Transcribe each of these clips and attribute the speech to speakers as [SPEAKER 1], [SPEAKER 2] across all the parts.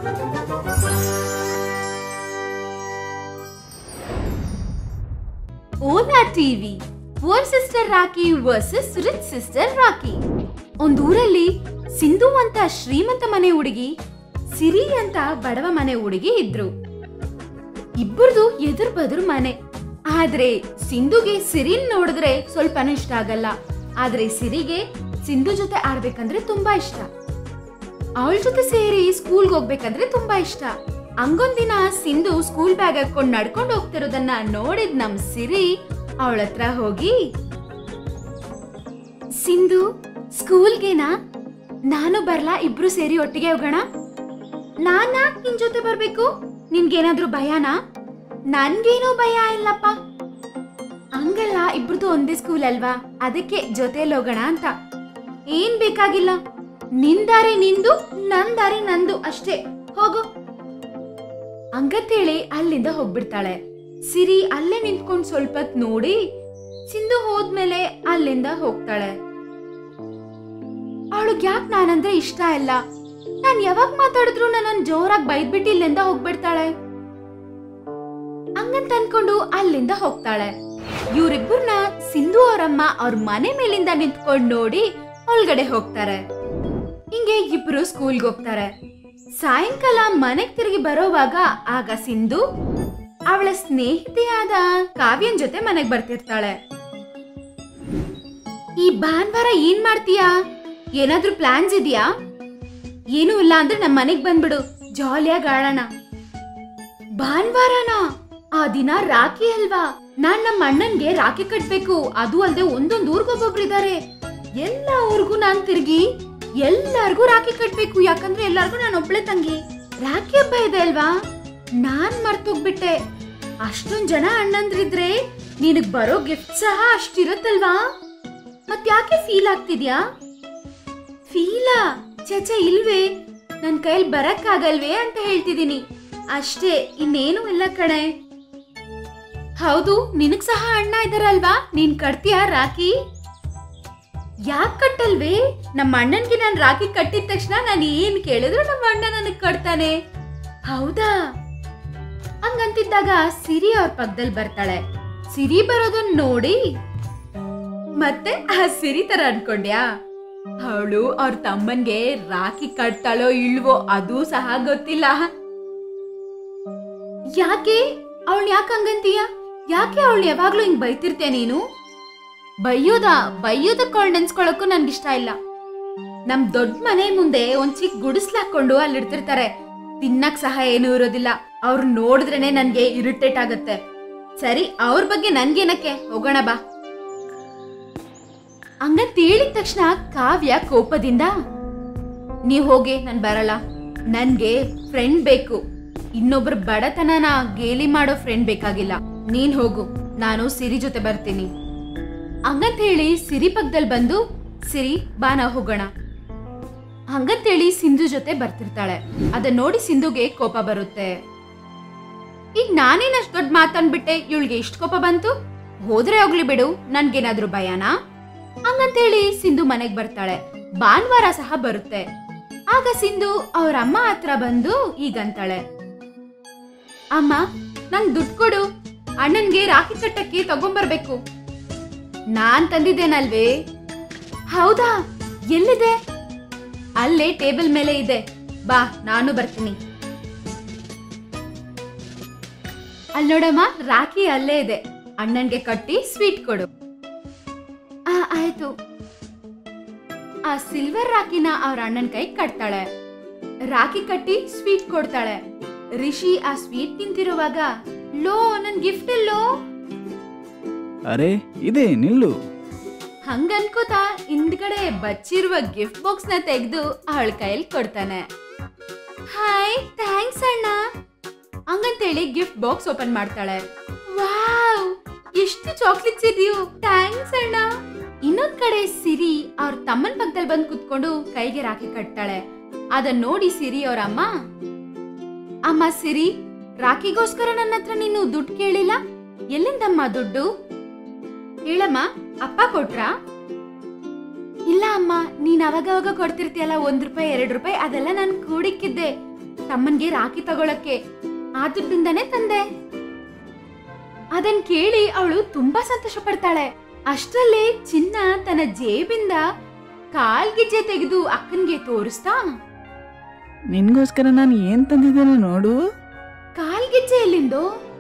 [SPEAKER 1] Ola TV poor sister Rakhi versus rich sister Rakhi ಒಂದೂರಲ್ಲಿ ಸಿಂಧು ಅಂತ ಶ್ರೀಮಂತ ಮನೆ ಹುಡುಗಿ ಸಿರಿ ಅಂತ ಬಡವ ಮನೆ ಹುಡುಗಿ ಇದ್ರು ಇಬ್ಬರದು ಎದುರು ಬದುರು ಮನೆ ಆದ್ರೆ ಸಿಂಧುಗೆ ಸಿರಿನ್ ನೋಡಿದ್ರೆ ಸ್ವಲ್ಪನೂ ಇಷ್ಟ ಆಗಲ್ಲ ಆದ್ರೆ ಸಿರಿಗೆ ಸಿಂಧು ಜೊತೆ ಆಡ್ಬೇಕಂದ್ರೆ ತುಂಬಾ ಇಷ್ಟ ಅವಳ ಜೊತೆ ಸೇರಿ ಸ್ಕೂಲ್ಗೆ ಹೋಗ್ಬೇಕಂದ್ರೆ ತುಂಬಾ ಇಷ್ಟ ಹಂಗೊಂದಿನ ಸಿಂಧು ಸ್ಕೂಲ್ ಬ್ಯಾಗ್ ಹಾಕೊಂಡ್ ನಡ್ಕೊಂಡು ಹೋಗ್ತಿರೋದನ್ನ ನೋಡಿದ್ ನಮ್ ಸಿರಿ ಅವಳ ಹತ್ರ ಹೋಗಿ ಸಿಂಧು ಸ್ಕೂಲ್ಗೆನಾ ನಾನು ಬರ್ಲಾ ಇಬ್ರು ಸೇರಿ ಒಟ್ಟಿಗೆ ಹೋಗೋಣ ನಾನ್ ಯಾಕ್ ನಿನ್ ಜೊತೆ ಬರ್ಬೇಕು ನಿನ್ಗೇನಾದ್ರೂ ಭಯನಾ ನನ್ಗೇನೂ ಭಯ ಇಲ್ಲಪ್ಪ ಹಂಗಲ್ಲ ಇಬ್ರದು ಒಂದೇ ಸ್ಕೂಲ್ ಅಲ್ವಾ ಅದಕ್ಕೆ ಜೊತೆಲಿ ಹೋಗೋಣ ಅಂತ ಏನ್ ಬೇಕಾಗಿಲ್ಲ ನಿನ್ ದಾರಿ ನಿಂದು ನನ್ ದಾರಿ ನಂದು ಅಷ್ಟೇ ಹೋಗು ಹಂಗಂತೇಳಿ ಅಲ್ಲಿಂದ ಹೋಗ್ಬಿಡ್ತಾಳೆ ಸಿರಿ ಅಲ್ಲೇ ನಿಂತ್ಕೊಂಡ್ ಸ್ವಲ್ಪ ಹೊತ್ ನೋಡಿ ಸಿಂಧು ಹೋದ್ಮೇಲೆ ಅಲ್ಲಿಂದ ಹೋಗ್ತಾಳೆ ಅವಳಿಗೆ ಯಾಕೆ ನಾನಂದ್ರೆ ಇಷ್ಟ ಇಲ್ಲ ನಾನ್ ಯಾವಾಗ ಮಾತಾಡಿದ್ರು ನನ್ನ ಜೋರಾಗಿ ಬೈದ್ಬಿಟ್ಟು ಇಲ್ಲಿಂದ ಹೋಗ್ಬಿಡ್ತಾಳೆ ಹಂಗಂತ ಅನ್ಕೊಂಡು ಅಲ್ಲಿಂದ ಹೋಗ್ತಾಳೆ ಇವ್ರಿಬ್ಬರನ್ನ ಸಿಂಧು ಅವರಮ್ಮ ಅವ್ರ ಮನೆ ಮೇಲಿಂದ ನಿಂತ್ಕೊಂಡ್ ನೋಡಿ ಒಳಗಡೆ ಹೋಗ್ತಾರೆ ಹಿಂಗೆ ಇಬ್ರು ಸ್ಕೂಲ್ಗೆ ಹೋಗ್ತಾರೆ ಸಾಯಂಕಾಲ ಮನೆಗ್ ತಿರುಗಿ ಬರೋವಾಗ ಆಗ ಸಿಂಧು ಅವಳ ಸ್ನೇಹಿತೆಯಾದ ಕಾವ್ಯನ್ ಜೊತೆ ಮನೆಗ್ ಬರ್ತಿರ್ತಾಳೆ ಈ ಭಾನುವಾರ ಏನ್ ಮಾಡ್ತೀಯಾ ಏನಾದ್ರೂ ಪ್ಲಾನ್ಸ್ ಇದೆಯಾ ಏನೂ ಇಲ್ಲ ಅಂದ್ರೆ ನಮ್ಮ ಮನೆಗ್ ಬಂದ್ಬಿಡು ಜಾಲಿಯಾಗಿ ಆಡೋಣ ಭಾನುವಾರನ ಆ ದಿನ ರಾಖಿ ಅಲ್ವಾ ನಾನ್ ನಮ್ಮ ಅಣ್ಣನ್ಗೆ ರಾಖಿ ಕಟ್ಬೇಕು ಅದು ಅಲ್ದೆ ಒಂದೊಂದ್ ಊರ್ಗೊಬ್ಬೊಬ್ರಿದ್ದಾರೆ ಎಲ್ಲ ಊರ್ಗೂ ನಾನ್ ತಿರ್ಗಿ ಎಲ್ಲಾರ್ಗೂ ರಾಖಿ ಕಟ್ಬೇಕು ಯಾಕಂದ್ರೆ ಎಲ್ಲಾರ್ಗೂ ನಾನು ಒಬ್ಳೆ ತಂಗಿ ರಾಖಿ ಹಬ್ಬ ಇದೆ ಅಲ್ವಾ ನಾನ್ ಮರ್ತೋಗ್ಬಿಟ್ಟೆ ಅಷ್ಟೊಂದ್ ಜನ ಅಣ್ಣಂದ್ರಿದ್ರೆ ನಿನಗ್ ಬರೋ ಗಿಫ್ಟ್ ಸಹ ಅಷ್ಟಿರತ್ತಲ್ವಾ ಮತ್ ಯಾಕೆ ಫೀಲ್ ಆಗ್ತಿದ್ಯಾ ಫೀಲಾ ಚಚ ಇಲ್ವೇ ನನ್ ಕೈಲಿ ಬರಕ್ಕಾಗಲ್ವೇ ಅಂತ ಹೇಳ್ತಿದೀನಿ ಅಷ್ಟೇ ಇನ್ನೇನು ಇಲ್ಲ ಕಣೆ ಹೌದು ನಿನಗ್ ಸಹ ಅಣ್ಣ ಇದಾರಲ್ವಾ ನೀನ್ ಕಟ್ತೀಯಾ ರಾಖಿ ಯಾಕ್ ಕಟ್ಟಲ್ವೇ ನಮ್ಮ ಅಣ್ಣನ್ಗೆ ನಾನ್ ರಾಖಿ ಕಟ್ಟಿದ ತಕ್ಷಣ ನಾನು ಏನ್ ಕೇಳಿದ್ರು ನಮ್ಮ ಅಣ್ಣ ನನಗ್ ಕಟ್ತಾನೆ ಹೌದಾ ಹಂಗಂತಿದ್ದಾಗ ಸಿರಿ ಅವ್ರ ಪಕ್ಕದಲ್ಲಿ ಬರ್ತಾಳೆ ಸಿರಿ ಬರೋದನ್ನ ನೋಡಿ ಮತ್ತೆ ಆ ಸಿರಿ ತರ ಅನ್ಕೊಂಡ್ಯಾ ಅವಳು ಅವ್ರ ತಮ್ಮನ್ಗೆ ರಾಖಿ ಕಟ್ತಾಳೋ ಇಲ್ವೋ ಅದು ಸಹ ಗೊತ್ತಿಲ್ಲ ಯಾಕೆ ಅವಳು ಯಾಕೆ ಹಂಗಂತೀಯ ಯಾಕೆ ಅವಳು ಯಾವಾಗ್ಲೂ ಹಿಂಗ್ ಬೈತಿರ್ತೀಯ ನೀನು ಬೈಯೋದ ಬೈಯೋದಕ್ಕೆ ಅವಳು ನೆನ್ಸ್ಕೊಳಕ್ಕೂ ನನ್ಗಿಷ್ಟ ಇಲ್ಲ ನಮ್ ದೊಡ್ಡ ಮನೆ ಮುಂದೆ ಒಂದ್ ಚಿಕ್ಕ ಗುಡಿಸ್ಲು ಹಾಕೊಂಡು ಅಲ್ಲಿ ಇಡ್ತಿರ್ತಾರೆ ತಿನ್ನಕ್ ಸಹ ಏನೂ ಇರೋದಿಲ್ಲ ಅವ್ರು ನೋಡಿದ್ರೇನೆ ನನ್ಗೆ ಇರಿಟೇಟ್ ಆಗತ್ತೆ ಸರಿ ಅವ್ರ ಬಗ್ಗೆ ನನ್ಗೇನಕ್ಕೆ ಹೋಗೋಣ ಬಾ ಹಂಗಂತ ಹೇಳಿದ ತಕ್ಷಣ ಕಾವ್ಯ ಕೋಪದಿಂದ ನೀವ್ ಹೋಗಿ ನಾನ್ ಬರಲ್ಲ ನನ್ಗೆ ಫ್ರೆಂಡ್ ಬೇಕು ಇನ್ನೊಬ್ರ ಬಡತನನ ಗೇಲಿ ಮಾಡೋ ಫ್ರೆಂಡ್ ಬೇಕಾಗಿಲ್ಲ ನೀನ್ ಹೋಗು ನಾನು ಸಿರಿ ಜೊತೆ ಬರ್ತೀನಿ ಹಂಗಂತ ಹೇಳಿ ಸಿರಿ ಪಕ್ಕದಲ್ಲಿ ಬಂದು ಸಿರಿ ಬಾ ನಾವು ಹೋಗೋಣ ಹಂಗಂತೇಳಿ ಸಿಂಧು ಜೊತೆ ಬರ್ತಿರ್ತಾಳೆ ಅದನ್ನ ನೋಡಿ ಸಿಂಧುಗೆ ಕೋಪ ಬರುತ್ತೆ ಈಗ ನಾನೇನ್ ಅಷ್ಟ್ ದೊಡ್ಡ ಮಾತನ್ಬಿಟ್ಟೆ ಇವಳಿಗೆ ಇಷ್ಟ ಕೋಪ ಬಂತು ಹೋದ್ರೆ ಹೋಗ್ಲಿ ಬಿಡು ನನ್ಗೇನಾದ್ರೂ ಭಯನಾ ಹಂಗಂತೇಳಿ ಸಿಂಧು ಮನೆಗ್ ಬರ್ತಾಳೆ ಭಾನುವಾರ ಸಹ ಬರುತ್ತೆ ಆಗ ಸಿಂಧು ಅವ್ರ ಅಮ್ಮ ಹತ್ರ ಬಂದು ಈಗಂತಾಳೆ ಅಮ್ಮ ನಂಗ್ ದುಡ್ಡು ಕೊಡು ಅಣ್ಣನ್ಗೆ ರಾಖಿ ಕಟ್ಟಕ್ಕೆ ತಗೊಂಬರ್ಬೇಕು ನಾನ್ ತಂದಿದ್ದೇನಲ್ವೇ ಹೌದಾ ಎಲ್ಲಿದೆ ಅಲ್ಲೇ ಟೇಬಲ್ ಮೇಲೆ ಇದೆ ಬಾ ನಾನು ಬರ್ತೀನಿ ಅಲ್ಲಿ ನೋಡಮ್ಮ ರಾಖಿ ಅಲ್ಲೇ ಇದೆ ಅಣ್ಣನ್ಗೆ ಕಟ್ಟಿ ಸ್ವೀಟ್ ಕೊಡು ಆ ಆಯ್ತು ಆ ಸಿಲ್ವರ್ ರಾಖಿನ ಅವ್ರ ಅಣ್ಣನ್ ಕೈ ಕಟ್ತಾಳೆ ರಾಖಿ ಕಟ್ಟಿ ಸ್ವೀಟ್ ಕೊಡ್ತಾಳೆ ರಿಷಿ ಆ ಸ್ವೀಟ್ ತಿಂತಿರುವಾಗ ಲೋ ನನ್ ಗಿಫ್ಟ್ ಇಲ್ಲೋ
[SPEAKER 2] ಅರೆ ಇದೆ ನಿಲ್ಲು
[SPEAKER 1] ಹಂಗನ್ಕೋತಾ ಹಿಂದ್ಗಡೆ ಬಚ್ಚಿರುವ ಗಿಫ್ಟ್ ಬಾಕ್ಸ್ ನ ತೆಗೆದು ಅವಳ ಕೈಯಲ್ಲಿ ಕೊಡ್ತಾನೆ ಹಾಯ್ ಥ್ಯಾಂಕ್ಸ್ ಅಣ್ಣ ಹಂಗಂತೇಳಿ ಗಿಫ್ಟ್ ಬಾಕ್ಸ್ ಓಪನ್ ಮಾಡ್ತಾಳೆ ವಾವ್ ಎಷ್ಟು ಚಾಕ್ಲೇಟ್ಸ್ ಇದೆಯೋ ಥ್ಯಾಂಕ್ಸ್ ಅಣ್ಣ ಇನ್ನೊಂದ್ ಕಡೆ ಸಿರಿ ಅವ್ರ ತಮ್ಮನ್ ಪಕ್ಕದಲ್ಲಿ ಬಂದು ಕುತ್ಕೊಂಡು ಕೈಗೆ ರಾಖಿ ಕಟ್ತಾಳೆ ಅದನ್ನ ನೋಡಿ ಸಿರಿ ಅವ್ರ ಅಮ್ಮ ಅಮ್ಮ ಸಿರಿ ರಾಖಿಗೋಸ್ಕರ ನನ್ನ ಹತ್ರ ನೀನು ದುಡ್ಡು ಕೇಳಿಲ್ಲ ಎಲ್ಲಿಂದಮ್ಮ ದುಡ್ಡು ಹೇಳಮ್ಮ ಅಪ್ಪ ಕೊಟ್ರಾ ಇಲ್ಲ ಅಮ್ಮ ನೀನ್ ಅವಾಗ ಅವಾಗ ಕೊಡ್ತಿರ್ತೀಯಲ್ಲ ಒಂದ್ ರೂಪಾಯಿ ಎರಡ್ ರೂಪಾಯಿ ಅದೆಲ್ಲ ನಾನು ಕೂಡಿಕ್ಕಿದ್ದೆ ತಮ್ಮನ್ಗೆ ರಾಖಿ ತಗೊಳಕ್ಕೆ ಆ ದುಡ್ಡಿಂದಾನೇ ತಂದೆ ಅದನ್ ಕೇಳಿ ಅವಳು ತುಂಬಾ ಸಂತೋಷ ಪಡ್ತಾಳೆ ಅಷ್ಟರಲ್ಲೇ ಚಿನ್ನ ತನ್ನ ಜೇಬಿಂದ ಕಾಲ್ಗೆಜ್ಜೆ ತೆಗೆದು ಅಕ್ಕನ್ಗೆ ತೋರಿಸ್ತಾ
[SPEAKER 2] ನಿನ್ಗೋಸ್ಕರ ನಾನು ಏನ್ ತಂದಿದ್ದೇನೆ ನೋಡು
[SPEAKER 1] ಕಾಲ್ಗೆಜ್ಜೆ ಎಲ್ಲಿಂದೋ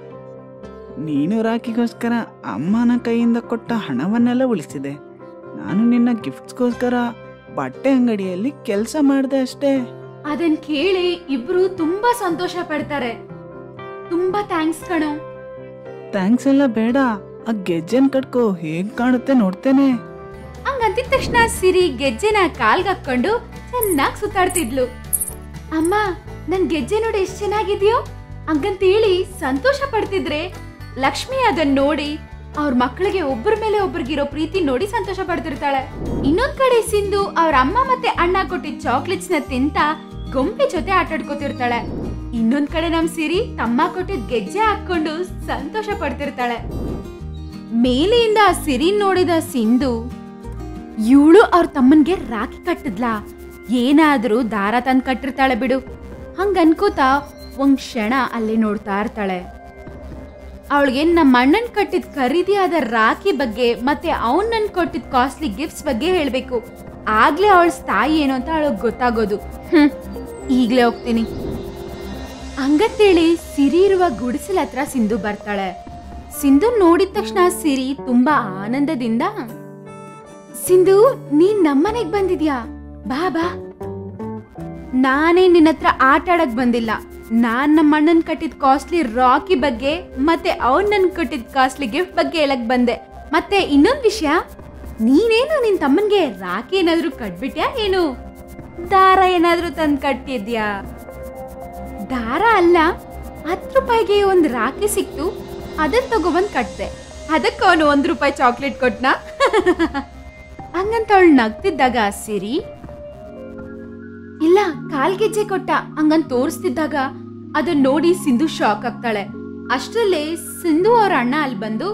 [SPEAKER 2] ನೀನು ರಾಖಿಗೋಸ್ಕರ ಅಮ್ಮನ ಕೈಯಿಂದ ಕೊಟ್ಟ ಹಣವನ್ನೆಲ್ಲ ಉಳಿಸಿದೆ ನಾನು ನಿನ್ನ ಗಿಫ್ಟ್ಸ್ಗೋಸ್ಕರ ಬಟ್ಟೆ ಅಂಗಡಿಯಲ್ಲಿ ಕೆಲಸ ಮಾಡಿದೆ ಅಷ್ಟೇ
[SPEAKER 1] ಅದನ್ ಕೇಳಿ ಇಬ್ರು ತುಂಬಾ ಸಂತೋಷ ಪಡ್ತಾರೆ ತುಂಬಾ ಥ್ಯಾಂಕ್ಸ್ ಕಣೋ
[SPEAKER 2] ಥ್ಯಾಂಕ್ಸ್ ಎಲ್ಲ ಬೇಡ ಆ ಗೆಜ್ಜೆನ್ ಕಟ್ಕೋ ಹೇಗ್ ಕಾಣುತ್ತೆ ನೋಡ್ತೇನೆ
[SPEAKER 1] ಹಂಗಂತಿದ ತಕ್ಷಣ ಸಿರಿ ಗೆಜ್ಜೆನ ಕಾಲ್ಗೆ ಹಾಕೊಂಡು ಚೆನ್ನಾಗಿ ಸುತ್ತಾಡ್ತಿದ್ಲು ಅಮ್ಮ ನನ್ ಗೆಜ್ಜೆ ನೋಡಿ ಎಷ್ಟ್ ಚೆನ್ನಾಗಿದ್ಯೋ ಹಂಗಂತೇಳಿ ಸಂತೋಷ ಪಡ್ತಿದ್ರೆ ಲಕ್ಷ್ಮಿ ಅದನ್ನ ನೋಡಿ ಅವ್ರ ಮಕ್ಕಳಿಗೆ ಒಬ್ಬರ ಮೇಲೆ ಒಬ್ರಿಗಿರೋ ಪ್ರೀತಿ ನೋಡಿ ಸಂತೋಷ ಪಡ್ತಿರ್ತಾಳೆ ಇನ್ನೊಂದ್ ಕಡೆ ಸಿಂಧು ಅವ್ರ ಅಮ್ಮ ಮತ್ತೆ ಅಣ್ಣ ಕೊಟ್ಟಿದ್ ಚಾಕ್ಲೇಟ್ಸ್ ನ ತಿಂತ ಗೊಂಬೆ ಜೊತೆ ಆಟಾಡ್ಕೋತಿರ್ತಾಳೆ ಇನ್ನೊಂದ್ ಕಡೆ ನಮ್ ಸಿರಿ ತಮ್ಮ ಕೊಟ್ಟಿದ್ ಗೆಜ್ಜೆ ಹಾಕೊಂಡು ಸಂತೋಷ ಪಡ್ತಿರ್ತಾಳೆ ಮೇಲೆಯಿಂದ ಆ ಸಿರಿ ನೋಡಿದ ಸಿಂಧು ಇವಳು ಅವ್ರ ತಮ್ಮನ್ಗೆ ರಾಖಿ ಕಟ್ಟಿದ್ಲಾ ಏನಾದ್ರೂ ದಾರ ತಂದ್ ಕಟ್ಟಿರ್ತಾಳೆ ಬಿಡು ಹಂಗ ಅನ್ಕೋತಾ ಒಂದ್ ಕ್ಷಣ ಅಲ್ಲಿ ನೋಡ್ತಾ ಇರ್ತಾಳೆ ಅವಳಿಗೆ ನಮ್ಮ ಅಣ್ಣನ್ ಕಟ್ಟಿದ ಖರೀದಿಯಾದ ರಾಖಿ ಬಗ್ಗೆ ಮತ್ತೆ ಅವನ್ ನನ್ ಕೊಟ್ಟಿದ್ ಕಾಸ್ಟ್ಲಿ ಗಿಫ್ಟ್ಸ್ ಬಗ್ಗೆ ಹೇಳ್ಬೇಕು ಆಗ್ಲೇ ಅವಳ ಸ್ಥಾಯಿ ಏನು ಅಂತ ಅವಳಿಗೆ ಗೊತ್ತಾಗೋದು ಹ್ಮ್ ಈಗ್ಲೇ ಹೋಗ್ತೀನಿ ಹಂಗಂತೇಳಿ ಸಿರಿ ಇರುವ ಗುಡಿಸಲ ಹತ್ರ ಸಿಂಧು ಬರ್ತಾಳೆ ಸಿಂಧು ನೋಡಿದ ತಕ್ಷಣ ಸಿರಿ ತುಂಬಾ ಆನಂದದಿಂದ ಸಿಂಧು ನೀನ್ ನಮ್ಮನೆಗ್ ಬಂದಿದ್ಯಾ ಬಾ ಬಾ ನಾನೇ ನಿನ್ನ ಹತ್ರ ಆಟ ಆಡಕ್ ಬಂದಿಲ್ಲ ನಾನ್ ನಮ್ಮ ಅಣ್ಣನ್ ಕಟ್ಟಿದ ಕಾಸ್ಟ್ಲಿ ರಾಕಿ ಬಗ್ಗೆ ಮತ್ತೆ ಅವ್ನ್ ನನ್ ಕೊಟ್ಟಿದ್ ಕಾಸ್ಟ್ಲಿ ಗಿಫ್ಟ್ ಬಗ್ಗೆ ಹೇಳಕ್ ಬಂದೆ ಮತ್ತೆ ಇನ್ನೊಂದ್ ವಿಷಯ ನೀನೇನು ನಿನ್ ತಮ್ಮನ್ಗೆ ರಾಖಿ ಏನಾದ್ರೂ ಕಟ್ಬಿಟ್ಯಾ ಏನು ದಾರ ಏನಾದ್ರೂ ತಂದ್ ಕಟ್ಟಿದ್ಯಾ ದಾರ ಅಲ್ಲ ಹತ್ತು ರೂಪಾಯಿಗೆ ಒಂದು ರಾಖಿ ಸಿಕ್ತು ಅದನ್ನ ತಗೊಬಂದ್ ಕಟ್ದೆ ಅದಕ್ಕೆ ಅವನು ಒಂದ್ ರೂಪಾಯಿ ಚಾಕ್ಲೇಟ್ ಕೊಟ್ನಾ ಹಂಗಂತ ಅವಳು ನಗ್ತಿದ್ದಾಗ ಸಿರಿ ಇಲ್ಲ ಕಾಲ್ಗೆಜ್ಜೆ ಕೊಟ್ಟ ಹಂಗಂತ ತೋರಿಸ್ತಿದ್ದಾಗ ಅದನ್ನ ನೋಡಿ ಸಿಂಧು ಶಾಕ್ ಆಗ್ತಾಳೆ ಅಷ್ಟರಲ್ಲೇ ಸಿಂಧು ಅವ್ರ ಅಣ್ಣ ಅಲ್ಲಿ ಬಂದು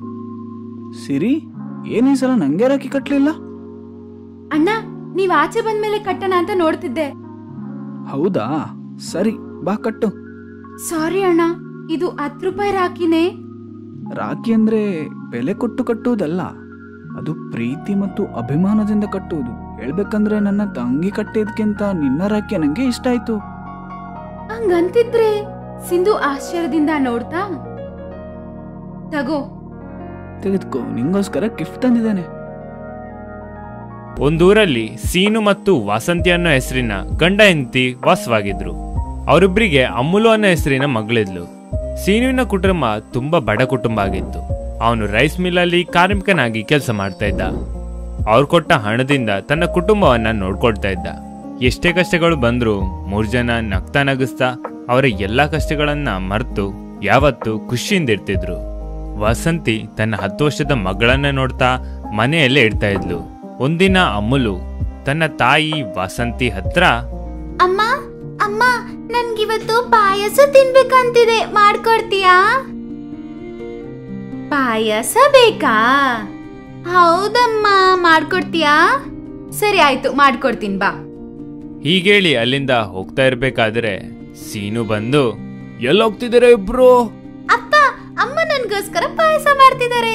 [SPEAKER 2] ಸಿರಿ ಏನ್ ಈ ಸಲ ನಂಗೆ ರಾಖಿ ಕಟ್ಲಿಲ್ಲ
[SPEAKER 1] ಅಣ್ಣ ನೀವ್ ಆಚೆ ಬಂದ್ಮೇಲೆ ಕಟ್ಟಣ ಅಂತ ನೋಡ್ತಿದ್ದೆ
[SPEAKER 2] ಹೌದಾ ಸರಿ ಬಾ ಕಟ್ಟು
[SPEAKER 1] ಸಾರಿ ಅಣ್ಣ ಇದು ಹತ್ತು ರೂಪಾಯಿ ರಾಕಿನೇ
[SPEAKER 2] ರಾಖಿ ಅಂದ್ರೆ ಬೆಲೆ ಕೊಟ್ಟು ಕಟ್ಟುವುದಲ್ಲ ಅದು ಪ್ರೀತಿ ಮತ್ತು ಅಭಿಮಾನದಿಂದ ಕಟ್ಟುವುದು ಹೇಳ್ಬೇಕಂದ್ರೆ ನನ್ನ ತಂಗಿ ಕಟ್ಟಿದ್ಕಿಂತ ನಿನ್ನ ರಾಖಿ ನಂಗೆ ಇಷ್ಟ ಆಯ್ತು
[SPEAKER 1] ಹಂಗಂತಿದ್ರೆ ಸಿಂಧು ಆಶ್ಚರ್ಯದಿಂದ ನೋಡ್ತಾ ತಗೋ
[SPEAKER 2] ತೆಗೆದುಕೋ ನಿಂಗೋಸ್ಕರ ಗಿಫ್ಟ್ ತಂದಿದ್ದೇನೆ
[SPEAKER 3] ಒಂದೂರಲ್ಲಿ ಸೀನು ಮತ್ತು ವಾಸಂತಿ ಅನ್ನೋ ಹೆಸರಿನ ಗಂಡ ಹೆಂಡತಿ ವಾಸವಾಗಿದ್ರು ಅವರಿಬ್ಬರಿಗೆ ಅಮುಲು ಅನ್ನೋ ಹೆಸರಿನ ಮಗಳಿದ್ಲು ಸೀನುವಿನ ಕುಟುಂಬ ತುಂಬಾ ಬಡ ಕುಟುಂಬ ಆಗಿತ್ತು ಅವನು ರೈಸ್ ಮಿಲ್ಲಲ್ಲಿ ಕಾರ್ಮಿಕನಾಗಿ ಕೆಲಸ ಮಾಡ್ತಾ ಇದ್ದ ಅವ್ರು ಕೊಟ್ಟ ಹಣದಿಂದ ತನ್ನ ಕುಟುಂಬವನ್ನ ನೋಡ್ಕೊಳ್ತಾ ಇದ್ದ ಎಷ್ಟೇ ಕಷ್ಟಗಳು ಬಂದ್ರೂ ಮೂರ್ ಜನ ನಗ್ತಾ ನಗಿಸ್ತಾ ಅವರ ಎಲ್ಲಾ ಕಷ್ಟಗಳನ್ನ ಮರೆತು ಯಾವತ್ತೂ ಖುಷಿಯಿಂದ ಇರ್ತಿದ್ರು ವಸಂತಿ ತನ್ನ ಹತ್ತು ವರ್ಷದ ಮಗಳನ್ನ ನೋಡ್ತಾ ಮನೆಯಲ್ಲೇ ಇಡ್ತಾ ಇದ್ಲು ಒಂದಿನ ಅಮುಲು ತನ್ನ ತಾಯಿ ವಸಂತಿ ಹತ್ರ
[SPEAKER 1] ಅಮ್ಮ ಅಮ್ಮ ನನ್ಗಿವತ್ತು ಪಾಯಸ ತಿನ್ಬೇಕಂತಿದೆ ಮಾಡ್ಕೊಡ್ತೀಯಾ ಪಾಯಸ ಬೇಕಾ ಹೌದಮ್ಮ ಮಾಡ್ಕೊಡ್ತೀಯಾ ಸರಿ ಆಯ್ತು ಮಾಡ್ಕೊಡ್ತೀನಿ ಬಾ
[SPEAKER 3] ಹೀಗೇಳಿ ಅಲ್ಲಿಂದ ಹೋಗ್ತಾ ಇರ್ಬೇಕಾದ್ರೆ ಸೀನು ಬಂದು ಎಲ್ಲೋಗ್ತಿದ್ದೀರಾ ಇಬ್ರು
[SPEAKER 1] ಅಪ್ಪ ಅಮ್ಮ ನನ್ಗೋಸ್ಕರ ಪಾಯಸ ಮಾಡ್ತಿದ್ದಾರೆ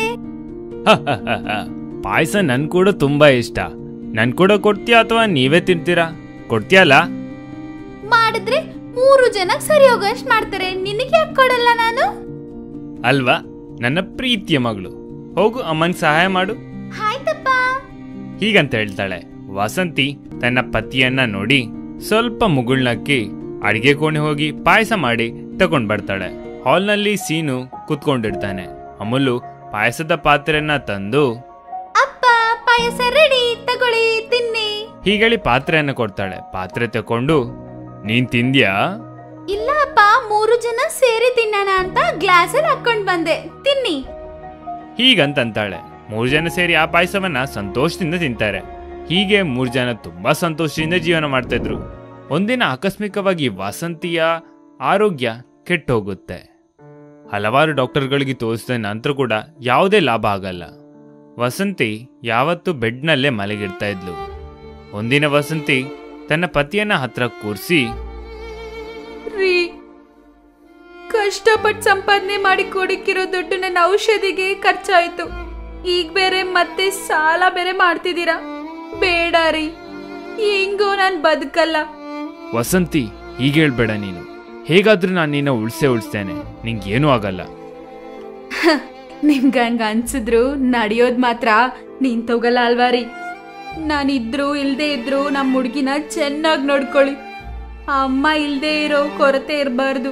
[SPEAKER 3] ಪಾಯಸ ನನ್ ಕೂಡ ತುಂಬಾ ಇಷ್ಟ ನನ್ ಕೂಡ ಕೊಡ್ತೀಯಾ ಅಥವಾ ನೀವೇ ತಿಂತೀರಾ ಕೊಡ್ತೀಯಲ್ಲ
[SPEAKER 1] ಮಾಡಿದ್ರೆ ಮೂರು ಜನಕ್ ಸರಿ ಹೋಗೋಷ್ಟ್ ಮಾಡ್ತಾರೆ ನಿನಗೆ ಯಾಕೆ ಕೊಡಲ್ಲ ನಾನು
[SPEAKER 3] ಅಲ್ವಾ ನನ್ನ ಪ್ರೀತಿಯ ಮಗಳು ಹೋಗು ಅಮ್ಮನ್ ಸಹಾಯ ಮಾಡು
[SPEAKER 1] ಆಯ್ತಪ್ಪ
[SPEAKER 3] ಹೀಗಂತ ಹೇಳ್ತಾಳೆ ವಸಂತಿ ತನ್ನ ಪತಿಯನ್ನ ನೋಡಿ ಸ್ವಲ್ಪ ಮುಗುಳ್ನಕ್ಕಿ ಅಡಿಗೆ ಕೋಣೆ ಹೋಗಿ ಪಾಯಸ ಮಾಡಿ ತಗೊಂಡ್ ಬರ್ತಾಳೆ ಹಾಲ್ನಲ್ಲಿ ಸೀನು ಕುತ್ಕೊಂಡಿರ್ತಾನೆ ಅಮುಲು ಪಾಯಸದ ಪಾತ್ರೆಯನ್ನ ತಂದು
[SPEAKER 1] ಅಪ್ಪ ಪಾಯಸ ರೆಡಿ ತಗೊಳ್ಳಿ ತಿನ್ನಿ
[SPEAKER 3] ಹೀಗೇಳಿ ಪಾತ್ರೆಯನ್ನ ಕೊಡ್ತಾಳೆ ಪಾತ್ರೆ ತಕೊಂಡು ನೀನ್ ತಿಂದ್ಯಾ
[SPEAKER 1] ಇಲ್ಲ ಅಪ್ಪ ಮೂರು ಜನ ಸೇರಿ ತಿನ್ನೋಣ ಅಂತ ಗ್ಲಾಸಲ್ಲಿ ಹಾಕೊಂಡ್ ಬಂದೆ ತಿನ್ನಿ
[SPEAKER 3] ಹೀಗಂತಂತಾಳೆ ಮೂರ್ ಜನ ಸೇರಿ ಆ ಪಾಯಸವನ್ನ ಸಂತೋಷದಿಂದ ತಿಂತಾರೆ ಹೀಗೆ ಮೂರ್ ಜನ ತುಂಬಾ ಸಂತೋಷದಿಂದ ಜೀವನ ಮಾಡ್ತಾ ಇದ್ರು ಒಂದಿನ ಆಕಸ್ಮಿಕವಾಗಿ ವಾಸಂತಿಯ ಆರೋಗ್ಯ ಕೆಟ್ಟೋಗುತ್ತೆ ಹಲವಾರು ಡಾಕ್ಟರ್ಗಳಿಗೆ ತೋರಿಸಿದ ನಂತರ ಕೂಡ ಯಾವುದೇ ಲಾಭ ಆಗಲ್ಲ ವಸಂತಿ ಯಾವತ್ತೂ ಬೆಡ್ನಲ್ಲೇ ಮಲಗಿರ್ತಾ ಇದ್ಲು ಒಂದಿನ ವಸಂತಿ ತನ್ನ ಪತಿಯನ್ನ ಹತ್ರ ಕೂರಿಸಿ
[SPEAKER 1] ರೀ ಕಷ್ಟಪಟ್ಟು ಸಂಪಾದನೆ ಮಾಡಿ ಕೊಡಿಕ್ಕಿರೋ ದುಡ್ಡು ನನ್ನ ಔಷಧಿಗೆ ಖರ್ಚಾಯ್ತು ಈಗ ಬೇರೆ ಮತ್ತೆ ಸಾಲ ಬೇರೆ ಮಾಡ್ತಿದ್ದೀರಾ ಬೇಡ ರೀ ಹೆಂಗೋ ನಾನು ಬದುಕಲ್ಲ
[SPEAKER 3] ವಸಂತಿ ಹೀಗೆ ಹೇಳ್ಬೇಡ ನೀನು ಹೇಗಾದ್ರೂ ನಾನು ನಿನ್ನ ಉಳ್ಸೇ ಉಳಿಸ್ತೇನೆ ನಿಂಗೇನೂ ಆಗಲ್ಲ
[SPEAKER 1] ನಿಮ್ಗೆ ಹಂಗ ಅನ್ಸಿದ್ರು ನಡೆಯೋದ್ ಮಾತ್ರ ನಿಂತೋಗಲ್ಲ ಅಲ್ವಾ ರೀ ನಾನಿದ್ರು ಇಲ್ದೇ ಇದ್ರು ನಮ್ಮ ಹುಡ್ಗಿನ ಚೆನ್ನಾಗಿ ನೋಡ್ಕೊಳ್ಳಿ ಅಮ್ಮ ಇಲ್ದೇ ಇರೋ ಕೊರತೆ ಇರಬಾರ್ದು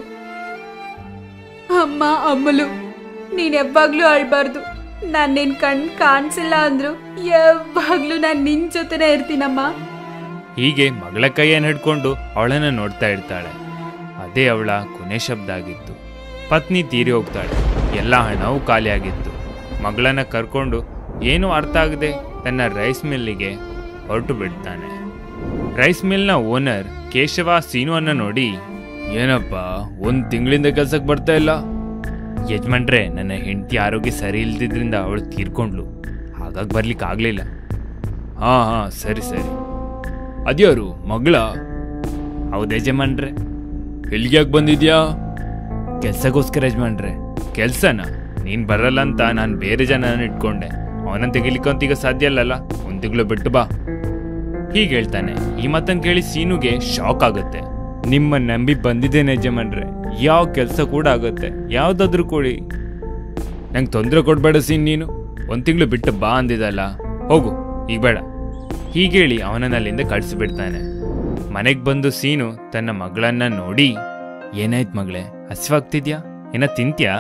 [SPEAKER 1] ಅಮ್ಮ ಅಮ್ಮಲು ನೀನ್ ಯಾವಾಗ್ಲೂ ಅಳ್ಬಾರ್ದು ನಾನ್ ನಿನ್ ಕಣ್ ಕಾಣಿಸಿಲ್ಲ ಅಂದ್ರು ಯಾವಾಗ್ಲೂ ನಾನ್ ನಿನ್ ಜೊತೆನೇ ಇರ್ತೀನಮ್ಮ
[SPEAKER 3] ಹೀಗೆ ಮಗಳ ಕೈಯನ್ನು ಹಿಡ್ಕೊಂಡು ಅವಳನ್ನ ನೋಡ್ತಾ ಇರ್ತಾಳೆ ಅದೇ ಅವಳ ಕೊನೆ ಶಬ್ದ ಆಗಿತ್ತು ಪತ್ನಿ ತೀರಿ ಹೋಗ್ತಾಳೆ ಎಲ್ಲ ಹಣವೂ ಖಾಲಿಯಾಗಿತ್ತು ಮಗಳನ್ನ ಕರ್ಕೊಂಡು ಏನೂ ಅರ್ಥ ಆಗದೆ ತನ್ನ ರೈಸ್ ಮಿಲ್ಲಿಗೆ ಹೊರಟು ಬಿಡ್ತಾನೆ ರೈಸ್ ಮಿಲ್ನ ಓನರ್ ಕೇಶವ ಸೀನುವನ್ನ ನೋಡಿ ಏನಪ್ಪ ಒಂದು ತಿಂಗಳಿಂದ ಕೆಲ್ಸಕ್ಕೆ ಬರ್ತಾ ಇಲ್ಲ ಯಜಮಾನ್ರೆ ನನ್ನ ಹೆಂಡತಿ ಆರೋಗ್ಯ ಸರಿ ಇಲ್ದಿದ್ರಿಂದ ಅವಳು ತೀರ್ಕೊಂಡ್ಲು ಹಾಗಾಗಿ ಬರ್ಲಿಕ್ಕೆ ಆಗ್ಲಿಲ್ಲ ಹಾ ಹಾ ಸರಿ ಸರಿ ಅದ್ಯಾರು ಮಗಳ ಹೌದು ಯಜಮಾನ್ರೆ ಎಲ್ಲಿಗೆ ಯಾಕೆ ಬಂದಿದ್ಯಾ ಕೆಲ್ಸಕ್ಕೋಸ್ಕರ ಯಜಮಾನ್ರೆ ಕೆಲ್ಸನ ನೀನ್ ಬರಲ್ಲ ಅಂತ ನಾನು ಬೇರೆ ಜನನ ಇಟ್ಕೊಂಡೆ ಅವನ ತೆಗಿಲಿಕ್ಕಂತ ಈಗ ಸಾಧ್ಯ ಅಲ್ಲಲ್ಲ ಒಂದ್ ತಿಂಗಳು ಬಿಟ್ಟು ಬಾ ಹೀಗೆ ಹೇಳ್ತಾನೆ ಈ ಮಾತನ್ನ ಕೇಳಿ ಸೀನುಗೆ ಶಾಕ್ ಆಗುತ್ತೆ ನಿಮ್ಮ ನಂಬಿ ಬಂದಿದ್ದೇನೆ ಯಜಮಾನ್ರೆ ಯಾವ ಕೆಲಸ ಕೂಡ ಆಗುತ್ತೆ ಯಾವ್ದಾದ್ರೂ ಕೊಡಿ ನಂಗೆ ತೊಂದರೆ ಕೊಡ್ಬೇಡ ಸೀನ್ ನೀನು ಒಂದ್ ತಿಂಗಳು ಬಿಟ್ಟು ಬಾ ಅಂದಿದಲ್ಲ ಹೋಗು ಈಗ ಬೇಡ ಹೀಗೇಳಿ ಅವನನ್ನ ಅಲ್ಲಿಂದ ಕಳಿಸಿಬಿಡ್ತಾನೆ ಮನೆಗೆ ಬಂದು ಸೀನು ತನ್ನ ಮಗಳನ್ನ ನೋಡಿ ಏನಾಯ್ತು ಮಗಳೇ ಹಸಿವಾಗ್ತಿದ್ಯಾ ಏನ ತಿಂತ್ಯಾ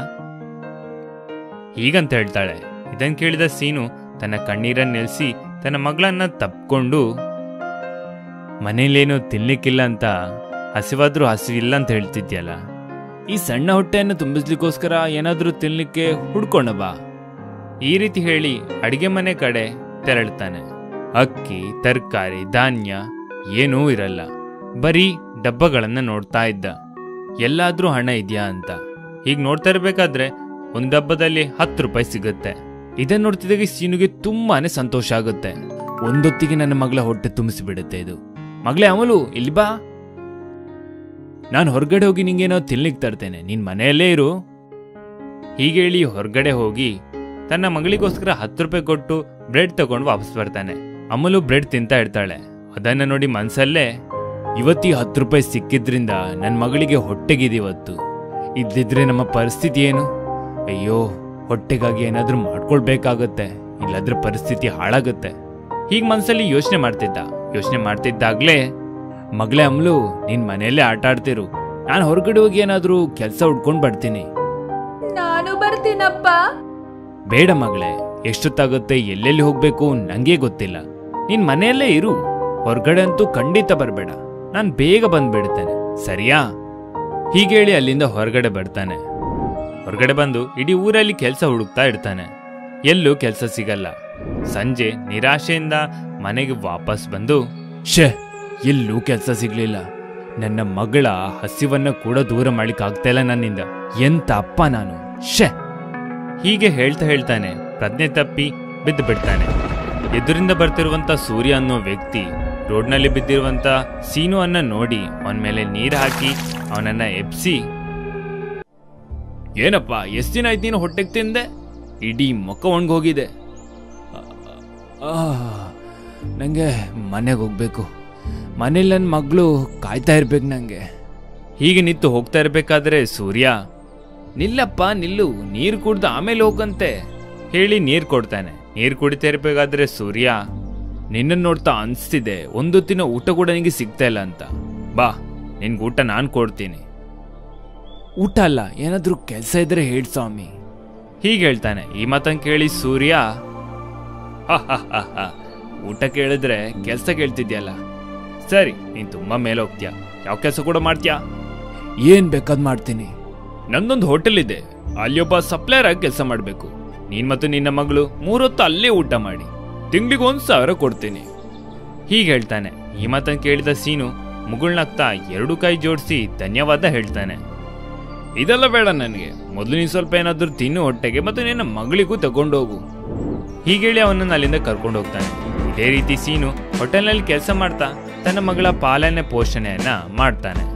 [SPEAKER 3] ಹೀಗಂತ ಹೇಳ್ತಾಳೆ ಇದನ್ ಕೇಳಿದ ಸೀನು ತನ್ನ ಕಣ್ಣೀರನ್ನ ನಿಲ್ಸಿ ತನ್ನ ಮಗಳನ್ನ ತಪ್ಕೊಂಡು ಮನೇಲೇನು ತಿನ್ಲಿಕ್ಕಿಲ್ಲ ಅಂತ ಹಸಿವಾದ್ರೂ ಹಸಿವಿಲ್ಲ ಅಂತ ಹೇಳ್ತಿದ್ಯಲ್ಲ ಈ ಸಣ್ಣ ಹೊಟ್ಟೆಯನ್ನು ತುಂಬಿಸ್ಲಿಕ್ಕೋಸ್ಕರ ಏನಾದ್ರೂ ತಿನ್ಲಿಕ್ಕೆ ಹುಡ್ಕೊಂಡ ಬಾ ಈ ರೀತಿ ಹೇಳಿ ಅಡಿಗೆ ಮನೆ ಕಡೆ ತೆರಳ್ತಾನೆ ಅಕ್ಕಿ ತರಕಾರಿ ಧಾನ್ಯ ಏನೂ ಇರಲ್ಲ ಬರೀ ಡಬ್ಬಗಳನ್ನ ನೋಡ್ತಾ ಇದ್ದ ಎಲ್ಲಾದ್ರೂ ಹಣ ಇದೆಯಾ ಅಂತ ಹೀಗ್ ನೋಡ್ತಾ ಇರ್ಬೇಕಾದ್ರೆ ಒಂದ್ ಡಬ್ಬದಲ್ಲಿ ಹತ್ತು ರೂಪಾಯಿ ಸಿಗುತ್ತೆ ಇದನ್ನ ನೋಡ್ತಿದ್ದಾಗ ಸೀನುಗೆ ತುಂಬಾನೇ ಸಂತೋಷ ಆಗುತ್ತೆ ಒಂದೊತ್ತಿಗೆ ನನ್ನ ಮಗಳ ಹೊಟ್ಟೆ ತುಂಬಿಸಿಬಿಡುತ್ತೆ ಇದು ಮಗಳೇ ಅಮಲು ಇಲ್ಲಿ ಬಾ ನಾನು ಹೊರಗಡೆ ಹೋಗಿ ನಿಂಗೇನೋ ತಿನ್ಲಿಕ್ ತರ್ತೇನೆ ನೀನ್ ಮನೆಯಲ್ಲೇ ಇರು ಹೀಗೆ ಹೇಳಿ ಹೊರಗಡೆ ಹೋಗಿ ತನ್ನ ಮಗಳಿಗೋಸ್ಕರ ಹತ್ತು ರೂಪಾಯಿ ಕೊಟ್ಟು ಬ್ರೆಡ್ ತಗೊಂಡು ವಾಪಸ್ ಬರ್ತಾನೆ ಅಮಲು ಬ್ರೆಡ್ ತಿಂತಾ ಇರ್ತಾಳೆ ಅದನ್ನ ನೋಡಿ ಮನ್ಸಲ್ಲೇ ಇವತ್ತಿ ಹತ್ತು ರೂಪಾಯಿ ಸಿಕ್ಕಿದ್ರಿಂದ ನನ್ನ ಮಗಳಿಗೆ ಹೊಟ್ಟೆಗಿದಿವತ್ತು ಇದ್ದಿದ್ರೆ ನಮ್ಮ ಪರಿಸ್ಥಿತಿ ಏನು ಅಯ್ಯೋ ಹೊಟ್ಟೆಗಾಗಿ ಏನಾದ್ರೂ ಮಾಡ್ಕೊಳ್ಬೇಕಾಗತ್ತೆ ಇಲ್ಲಾದ್ರೆ ಪರಿಸ್ಥಿತಿ ಹಾಳಾಗುತ್ತೆ ಹೀಗ್ ಮನ್ಸಲ್ಲಿ ಯೋಚನೆ ಮಾಡ್ತಿದ್ದ ಯೋಚನೆ ಮಾಡ್ತಿದ್ದಾಗ್ಲೇ ಮಗಳೇ ಅಮ್ಲು ನೀನ್ ಮನೆಯಲ್ಲೇ ಆಟ ಆಡ್ತಿರು ನಾನು ಹೊರಗಡೆ ಹೋಗಿ ಏನಾದ್ರೂ ಕೆಲಸ ಹುಡ್ಕೊಂಡ್ ಬರ್ತೀನಿ
[SPEAKER 1] ನಾನು ಬರ್ತೀನಪ್ಪ
[SPEAKER 3] ಬೇಡ ಮಗಳೇ ಎಷ್ಟೊತ್ತಾಗುತ್ತೆ ಎಲ್ಲೆಲ್ಲಿ ಹೋಗ್ಬೇಕು ನಂಗೆ ಗೊತ್ತಿಲ್ಲ ನೀನ್ ಮನೆಯಲ್ಲೇ ಇರು ಹೊರಗಡೆ ಅಂತೂ ಖಂಡಿತ ಬರಬೇಡ ನಾನ್ ಬೇಗ ಬಂದ್ಬಿಡ್ತೇನೆ ಸರಿಯಾ ಹೀಗೇಳಿ ಅಲ್ಲಿಂದ ಹೊರಗಡೆ ಬರ್ತಾನೆ ಹೊರಗಡೆ ಬಂದು ಇಡೀ ಊರಲ್ಲಿ ಕೆಲಸ ಹುಡುಕ್ತಾ ಇರ್ತಾನೆ ಎಲ್ಲೂ ಕೆಲಸ ಸಿಗಲ್ಲ ಸಂಜೆ ನಿರಾಶೆಯಿಂದ ಮನೆಗೆ ವಾಪಸ್ ಬಂದು ಶೇ ಎಲ್ಲೂ ಕೆಲಸ ಸಿಗ್ಲಿಲ್ಲ ನನ್ನ ಮಗಳ ಹಸಿವನ್ನ ಕೂಡ ದೂರ ಮಾಡ್ಲಿಕ್ಕೆ ಆಗ್ತಾ ಇಲ್ಲ ನನ್ನಿಂದ ಎಂತ ಅಪ್ಪ ನಾನು ಶೇ ಹೀಗೆ ಹೇಳ್ತಾ ಹೇಳ್ತಾನೆ ಪ್ರಜ್ಞೆ ತಪ್ಪಿ ಬಿದ್ದು ಬಿಡ್ತಾನೆ ಎದುರಿಂದ ಬರ್ತಿರುವಂತ ಸೂರ್ಯ ಅನ್ನೋ ವ್ಯಕ್ತಿ ರೋಡ್ನಲ್ಲಿ ಬಿದ್ದಿರುವಂತ ಸೀನು ಅನ್ನ ನೋಡಿ ಅವನ ಮೇಲೆ ನೀರು ಹಾಕಿ ಅವನನ್ನ ಎಬ್ಸಿ ಏನಪ್ಪ ಎಷ್ಟು ದಿನ ಆಯ್ತು ನೀನು ಹೊಟ್ಟೆಗೆ ತಿಂದೆ ಇಡೀ ಮುಖ ಒಣಗೋಗಿದೆ ನನಗೆ ಮನೆಗೆ ಹೋಗ್ಬೇಕು ಮನೇಲಿ ನನ್ನ ಮಗಳು ಕಾಯ್ತಾ ಇರ್ಬೇಕು ನನಗೆ ಹೀಗೆ ನಿಂತು ಹೋಗ್ತಾ ಇರ್ಬೇಕಾದ್ರೆ ಸೂರ್ಯ ನಿಲ್ಲಪ್ಪ ನಿಲ್ಲು ನೀರು ಕುಡ್ದು ಆಮೇಲೆ ಹೋಗಂತೆ ಹೇಳಿ ನೀರು ಕೊಡ್ತಾನೆ ನೀರು ಕುಡಿತಾ ಇರ್ಬೇಕಾದ್ರೆ ಸೂರ್ಯ ನಿನ್ನನ್ನು ನೋಡ್ತಾ ಅನ್ಸ್ತಿದೆ ಒಂದೊತ್ತಿನ ಊಟ ಕೂಡ ನಿನಗೆ ಸಿಗ್ತಾ ಇಲ್ಲ ಅಂತ ಬಾ ನಿನ್ಗೆ ಊಟ ನಾನು ಕೊಡ್ತೀನಿ ಊಟ ಅಲ್ಲ ಏನಾದ್ರೂ ಕೆಲಸ ಇದ್ರೆ ಹೇಳಿ ಸ್ವಾಮಿ ಹೀಗೆ ಹೇಳ್ತಾನೆ ಈ ಮಾತನ್ನು ಕೇಳಿ ಸೂರ್ಯ ಊಟ ಕೇಳಿದ್ರೆ ಕೆಲಸ ಕೇಳ್ತಿದ್ಯಲ್ಲ ಸರಿ ನೀನ್ ತುಂಬಾ ಮೇಲೆ ಹೋಗ್ತೀಯಾ ಯಾವ ಕೆಲಸ ಕೂಡ ಮಾಡ್ತೀಯಾ ಏನ್ ಬೇಕಾದ್ ಮಾಡ್ತೀನಿ ನಂದೊಂದು ಹೋಟೆಲ್ ಇದೆ ಅಲ್ಲಿಯೊಬ್ಬ ಸಪ್ಲೈಯರ್ ಆಗಿ ಕೆಲಸ ಮಾಡಬೇಕು ನೀನ್ ಮತ್ತು ನಿನ್ನ ಮಗಳು ಮೂರೊತ್ತು ಅಲ್ಲೇ ಊಟ ಮಾಡಿ ತಿಂಗಳಿಗೆ ಒಂದ್ ಸಾವಿರ ಕೊಡ್ತೀನಿ ಹೀಗೆ ಹೇಳ್ತಾನೆ ಈ ಮಾತನ್ನು ಕೇಳಿದ ಸೀನು ಮುಗುಳ್ನಗ್ತಾ ಎರಡು ಕೈ ಜೋಡಿಸಿ ಧನ್ಯವಾದ ಹೇಳ್ತಾನೆ ಇದೆಲ್ಲ ಬೇಡ ನನಗೆ ಮೊದಲು ನೀನು ಸ್ವಲ್ಪ ಏನಾದ್ರೂ ತಿನ್ನು ಹೊಟ್ಟೆಗೆ ಮತ್ತು ನಿನ್ನ ಮಗಳಿಗೂ ತಗೊಂಡೋಗು ಹೀಗೇಳಿ ಅವನನ್ನು ಅಲ್ಲಿಂದ ಕರ್ಕೊಂಡು ಹೋಗ್ತಾನೆ ಇದೇ ರೀತಿ ಸೀನು ಹೋಟೆಲ್ನಲ್ಲಿ ಕೆಲಸ ಮಾಡ್ತಾ ತನ್ನ ಮಗಳ ಪಾಲನೆ ಪೋಷಣೆಯನ್ನ ಮಾಡ್ತಾನೆ